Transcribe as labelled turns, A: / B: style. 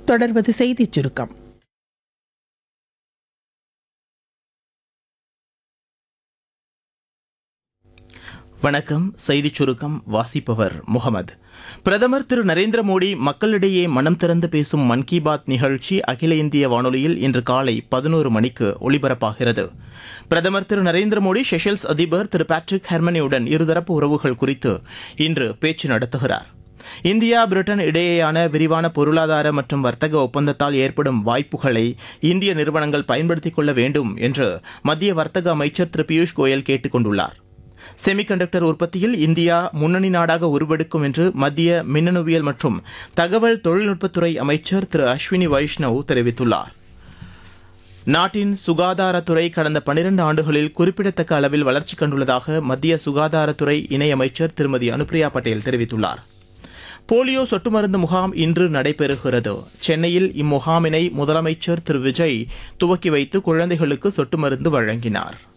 A: தொடர்வது செய்திச் சுருக்கம்
B: வணக்கம் செய்திச் சுருக்கம் வாசிப்பவர் முகமது பிரதமர் திரு நரேந்திர மோடி மக்களிடையே மனம் திறந்து பேசும் மன் கி பாத் நிகழ்ச்சி அகில இந்திய வானொலியில் இன்று காலை பதினோரு மணிக்கு ஒலிபரப்பாகிறது பிரதமர் திரு நரேந்திர மோடி செஷல்ஸ் அதிபர் திரு பேட்ரிக் ஹெர்மனியுடன் இருதரப்பு உறவுகள் குறித்து இன்று பேச்சு நடத்துகிறார் இந்தியா பிரிட்டன் இடையேயான விரிவான பொருளாதார மற்றும் வர்த்தக ஒப்பந்தத்தால் ஏற்படும் வாய்ப்புகளை இந்திய நிறுவனங்கள் பயன்படுத்திக் கொள்ள வேண்டும் என்று மத்திய வர்த்தக அமைச்சர் திரு பியூஷ் கோயல் கேட்டுக் கொண்டுள்ளார் செமிகண்டக்டர் உற்பத்தியில் இந்தியா முன்னணி நாடாக உருவெடுக்கும் என்று மத்திய மின்னணுவியல் மற்றும் தகவல் தொழில்நுட்பத்துறை அமைச்சர் திரு அஸ்வினி வைஷ்ணவ் தெரிவித்துள்ளார் நாட்டின் சுகாதாரத்துறை கடந்த பனிரெண்டு ஆண்டுகளில் குறிப்பிடத்தக்க அளவில் வளர்ச்சி கண்டுள்ளதாக மத்திய சுகாதாரத்துறை இணையமைச்சர் திருமதி அனுப்பிரியா பட்டேல் தெரிவித்துள்ளார் போலியோ சொட்டு மருந்து முகாம் இன்று நடைபெறுகிறது சென்னையில் இம்முகாமினை முதலமைச்சர் திரு விஜய் துவக்கி வைத்து குழந்தைகளுக்கு சொட்டு மருந்து வழங்கினார்